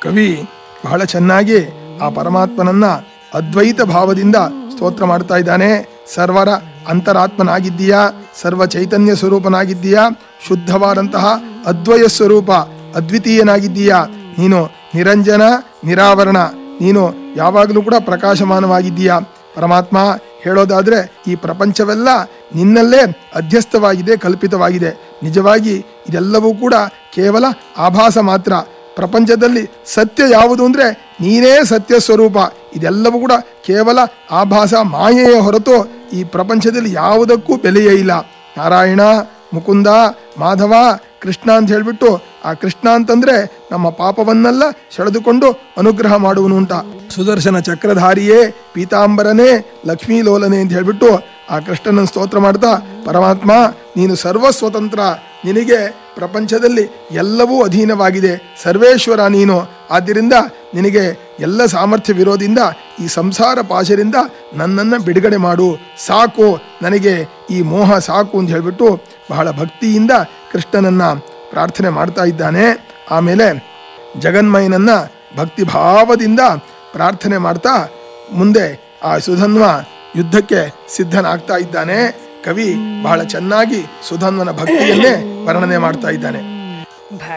ಕವಿ ಬಹಳ ಚೆನ್ನಾಗಿ ಆ ಪರಮಾತ್ಮನನ್ನ ಅದ್ವೈತ ಭಾವದಿಂದ ಸ್ತೋತ್ರ ಮಾಡ್ತಾ ಇದ್ದಾನೆ ಸರ್ವರ ಅಂತರಾತ್ಮನಾಗಿದ್ದೀಯಾ ಸರ್ವ ಚೈತನ್ಯ ಸ್ವರೂಪನಾಗಿದ್ದೀಯಾ ಶುದ್ಧವಾದಂತಹ ಅದ್ವಯ ಸ್ವರೂಪ ಅದ್ವಿತೀಯನಾಗಿದ್ದೀಯಾ ನೀನು ನಿರಂಜನ ನಿರಾವರಣ ನೀನು ಯಾವಾಗಲೂ ಕೂಡ ಪ್ರಕಾಶಮಾನವಾಗಿದ್ದೀಯಾ ಪರಮಾತ್ಮ ಹೇಳೋದಾದ್ರೆ ಈ ಪ್ರಪಂಚವೆಲ್ಲ ನಿನ್ನಲ್ಲೇ ಅಧ್ಯಸ್ಥವಾಗಿದೆ ಕಲ್ಪಿತವಾಗಿದೆ ನಿಜವಾಗಿ ಇದೆಲ್ಲವೂ ಕೂಡ ಕೇವಲ ಆಭಾಸ ಮಾತ್ರ ಪ್ರಪಂಚದಲ್ಲಿ ಸತ್ಯ ಯಾವುದು ಅಂದ್ರೆ ನೀನೇ ಸತ್ಯ ಸ್ವರೂಪ ಇದೆಲ್ಲವೂ ಕೂಡ ಕೇವಲ ಆಭಾಸ ಮಾಯೆಯ ಹೊರತು ಈ ಪ್ರಪಂಚದಲ್ಲಿ ಯಾವುದಕ್ಕೂ ಬೆಲೆಯೇ ಇಲ್ಲ ನಾರಾಯಣ ಮುಕುಂದ ಮಾಧವ ಕೃಷ್ಣ ಅಂತ ಹೇಳ್ಬಿಟ್ಟು ಆ ಕೃಷ್ಣ ಅಂತಂದ್ರೆ ನಮ್ಮ ಪಾಪವನ್ನೆಲ್ಲ ಸೆಳೆದುಕೊಂಡು ಅನುಗ್ರಹ ಮಾಡುವನು ಅಂತ ಸುದರ್ಶನ ಚಕ್ರಧಾರಿಯೇ ಪೀತಾಂಬರನೇ ಲಕ್ಷ್ಮೀ ಲೋಲನೆ ಅಂತ ಹೇಳ್ಬಿಟ್ಟು ಆ ಕೃಷ್ಣನ ಸ್ತೋತ್ರ ಮಾಡ್ತಾ ಪರಮಾತ್ಮ ನೀನು ಸರ್ವ ಸ್ವತಂತ್ರ ನಿನಗೆ ಪ್ರಪಂಚದಲ್ಲಿ ಎಲ್ಲವೂ ಅಧೀನವಾಗಿದೆ ಸರ್ವೇಶ್ವರ ನೀನು ಆದ್ದರಿಂದ ನಿನಗೆ ಎಲ್ಲ ಸಾಮರ್ಥ್ಯವಿರೋದ್ರಿಂದ ಈ ಸಂಸಾರ ಪಾಶರಿಂದ ನನ್ನನ್ನು ಬಿಡುಗಡೆ ಮಾಡು ಸಾಕು ನನಗೆ ಈ ಮೋಹ ಸಾಕು ಅಂತ ಹೇಳ್ಬಿಟ್ಟು ಬಹಳ ಭಕ್ತಿಯಿಂದ ಕೃಷ್ಣನನ್ನ ಪ್ರಾರ್ಥನೆ ಮಾಡ್ತಾ ಇದ್ದಾನೆ ಆಮೇಲೆ ಜಗನ್ಮಯನನ್ನ ಭಕ್ತಿ ಭಾವದಿಂದ ಪ್ರಾರ್ಥನೆ ಮಾಡ್ತಾ ಮುಂದೆ ಆ ಸುಧನ್ವ ಯುದ್ಧಕ್ಕೆ ಸಿದ್ಧನಾಗ್ತಾ ಇದ್ದಾನೆ ಕವಿ ಬಹಳ ಚೆನ್ನಾಗಿ ಸುಧನ್ವನ ಭಕ್ತಿಯನ್ನೇ ವರ್ಣನೆ ಮಾಡ್ತಾ ಇದ್ದಾನೆ